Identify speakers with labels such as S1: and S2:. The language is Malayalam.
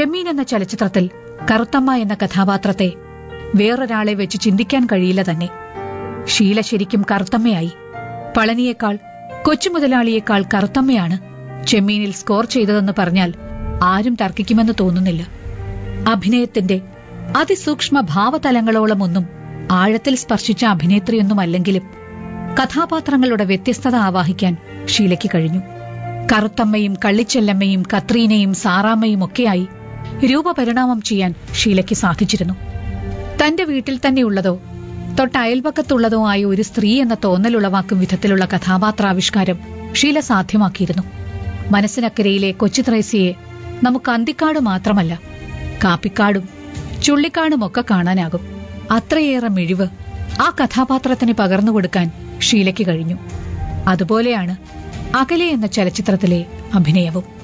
S1: ചെമ്മീൻ എന്ന ചലച്ചിത്രത്തിൽ കറുത്തമ്മ എന്ന കഥാപാത്രത്തെ വേറൊരാളെ വെച്ച് ചിന്തിക്കാൻ കഴിയില്ല തന്നെ ഷീല ശരിക്കും കറുത്തമ്മയായി പളനിയേക്കാൾ കൊച്ചുമുതലാളിയേക്കാൾ കറുത്തമ്മയാണ് ചെമ്മീനിൽ സ്കോർ ചെയ്തതെന്ന് പറഞ്ഞാൽ ആരും തർക്കിക്കുമെന്ന് തോന്നുന്നില്ല അഭിനയത്തിന്റെ അതിസൂക്ഷ്മ ഭാവതലങ്ങളോളം ഒന്നും ആഴത്തിൽ സ്പർശിച്ച അഭിനേത്രിയൊന്നുമല്ലെങ്കിലും കഥാപാത്രങ്ങളുടെ വ്യത്യസ്തത ആവാഹിക്കാൻ ഷീലയ്ക്ക് കഴിഞ്ഞു കറുത്തമ്മയും കള്ളിച്ചെല്ലമ്മയും കത്രീനയും സാറാമ്മയും ഒക്കെയായി രൂപപരിണാമം ചെയ്യാൻ ഷീലയ്ക്ക് സാധിച്ചിരുന്നു തന്റെ വീട്ടിൽ തന്നെയുള്ളതോ തൊട്ടയൽപക്കത്തുള്ളതോ ആയ ഒരു സ്ത്രീ എന്ന തോന്നലുളവാക്കും വിധത്തിലുള്ള കഥാപാത്രാവിഷ്കാരം ഷീല സാധ്യമാക്കിയിരുന്നു മനസ്സിനക്കരയിലെ കൊച്ചു ത്രേസ്യയെ നമുക്ക് അന്തിക്കാട് മാത്രമല്ല കാപ്പിക്കാടും ചുള്ളിക്കാടുമൊക്കെ കാണാനാകും അത്രയേറെ മിഴിവ് ആ കഥാപാത്രത്തിന് പകർന്നുകൊടുക്കാൻ ഷീലയ്ക്ക് കഴിഞ്ഞു അതുപോലെയാണ് അകലെ എന്ന ചലച്ചിത്രത്തിലെ അഭിനയവും